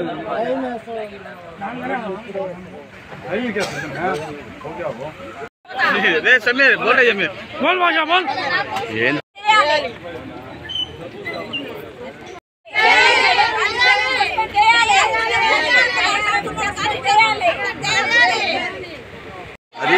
రే సమీర్ బోల్ రే సమీర్ బోల్ భాషా బోల్ ఏం అది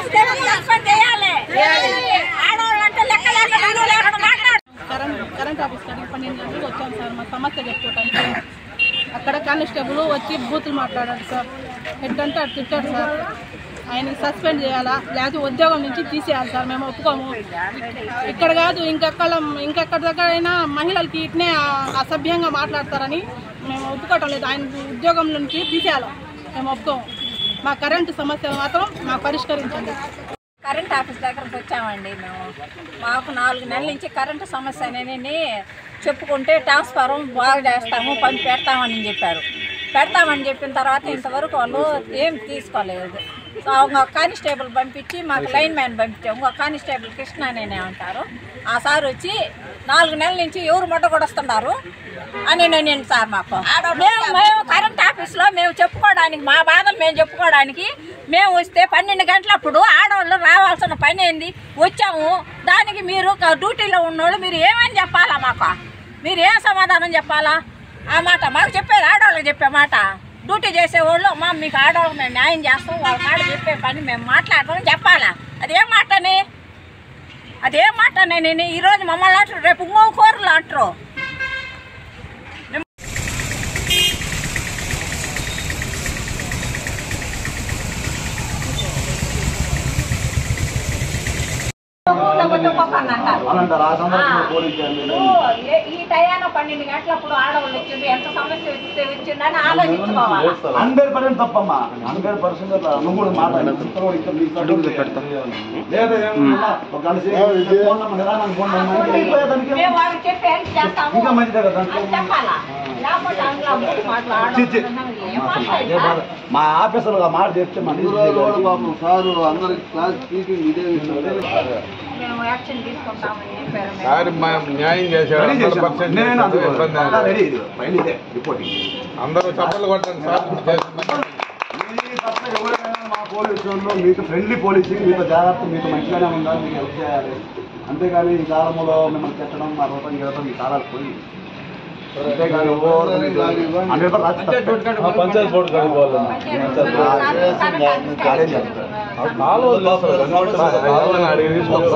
ఆడవాళ్ళంటే లెక్క లేకుండా లేకుండా మాట్లాడు కరెంట్ కరెంట్ ఆఫీస్ కాడికి పన్నెండు గంటలకు వచ్చాం సార్ మా సమస్య చెప్పుకోవటానికి అక్కడ కానిస్టేబుల్ వచ్చి బూతులు మాట్లాడాడు సార్ ఎట్టంటే అటు తిట్టాడు సార్ ఆయనకి సస్పెండ్ చేయాలా లేకపోతే ఉద్యోగం నుంచి తీసేయాలి సార్ మేము ఒప్పుకోము ఇక్కడ కాదు ఇంకెక్కడ ఇంకెక్కడ దగ్గర అయినా మహిళలకి ఇట్నే అసభ్యంగా మాట్లాడతారని మేము ఒప్పుకోవటం లేదు ఆయన ఉద్యోగం నుంచి తీసేయాలి మేము ఒప్పుకోము మా కరెంటు సమస్య మాత్రం మాకు పరిష్కరించండి కరెంట్ ఆఫీస్ దగ్గరకు వచ్చామండి మేము మాకు నాలుగు నెలల నుంచి కరెంటు సమస్య అనేది చెప్పుకుంటే ట్రాన్స్ఫారం బాగా చేస్తాము పని పెడతామని చెప్పారు పెడతామని చెప్పిన తర్వాత ఇంతవరకు వాళ్ళు ఏం తీసుకోలేదు సో ఒక కానిస్టేబుల్ పంపించి మాకు లైన్ మ్యాన్ పంపించాము ఇంకో కానిస్టేబుల్ కృష్ణ అనేనే ఉంటారు ఆ సార్ వచ్చి నాలుగు నెలల నుంచి ఎవరు మొట్ట కొడుస్తున్నారు అని నేను సార్ మాకు మేము మేము కరెంట్ ఆఫీస్లో మేము చెప్పుకోవడానికి మా బాధలు మేము చెప్పుకోవడానికి మేము వస్తే పన్నెండు గంటలప్పుడు ఆడవాళ్ళు రావాల్సిన పని ఏంది వచ్చాము దానికి మీరు క- డ్యూటీలో ఉన్నోళ్ళు మీరు ఏమని చెప్పాలా మాకు మీరు ఏం సమాధానం చెప్పాలా ఆ మాట మాకు చెప్పేది ఆడవాళ్ళకి చెప్పే మాట డ్యూటీ చేసేవాళ్ళు మా మీకు ఆడవాళ్ళకి మేము న్యాయం చేస్తాం వాళ్ళ కాడ చెప్పే పని మేము మాట్లాడతాం చెప్పాలా అదేం మాటని అదేం మాట నేను ఈరోజు మమ్మల్ని అంటారు రేపు ఇంకో కూరలు అంటారు అంటారు ఆ సందర్భంలో పోలీసు ఓ, ఏ- ఈ టయాన పన్నెండు గంటలప్పుడు ఆడవాళ్ళు వచ్చింది ఎంత సమస్య వస్తే వచ్చిందని ఆలోచించుకోవాలి హండ్రెడ్ పర్సెంట్ తప్పమ్మా హండ్రెడ్ పర్సెంట్ నువ్వు కూడా మాట్లాడు లేదా ఏమన్నా ఒక గంట సేపు ఫోన్ నెంబర్ కదా, నాకు ఫోన్ నెంబర్ అంటే అయిపోయేదానికి మేము వాళ్ళకి చెప్పి హెల్ప్ చేస్తాము ఇంకా మంచిదే కదా అని చెప్పాలా లేకపోతే అందులో అమ్ముడు చి, చి. మాట్లాడాలి ఏం అదే బాధ. మా ఆఫీసర్లు ఆ మాట చెప్తే మన పాపం సారు అందరికి క్లాస్ స్పీకింగ్ ఇదే మేము యాక్షన్ తీసుకుంటామని చెప్పారు మేము. సార్ మనం న్యాయం చేశాడు రెడీ హండ్రెడ్ చేశాం. పర్సెంట్ నేను చేశాడు. అందుకో. ఇబ్బంది అంతా లేదు. రెడీ ఇది. ఫైల్ ఇదే రిపోర్టింగ్ అందరూ చప్పట్లు కొట్టండి సార్ చేస్తున్నారు. మీ తప్ప ఎవరైనా మా పోలీసు వాళ్ళు మీతో ఫ్రెండ్లీ పోలీసింగ్ మీతో జాగ్రత్త మీతో మంచిగానే ఉండాలి మీకు హెల్ప్ చేయాలి అంతేగాని ఈ కాలంలో మిమ్మల్ని తిట్టడం మా రూపం గెలవడం ఈ కాలాలు పోయి అంతేగాని హండ్రెడ్ పంచాయత్ బోర్డు అదే చెప్తారు వాళ్ళని అడిగి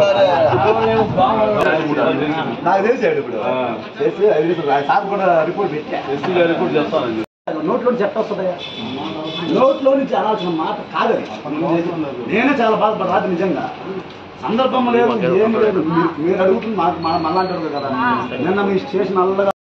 నాకు తెలిసాడు ఇప్పుడు చేసి అది తెలుసు. సార్ కూడా రిపోర్ట్ పెట్టా రిపోర్ట్ చేస్తాను నోట్లో నుంచి ఎట్ట వస్తుందయ్యా నోట్లో నుంచి అనాల్సిన మాట కాదది నేనే చాలా బాధపడ్డా రాత్రి నిజంగా సందర్భం లేదు ఏం లేదు మీరు- మీరు అడుగుతుంది మాకు మన- మళ్ళా అంటారు కదా నిన్న మీ స్టేషన్ అల్లగా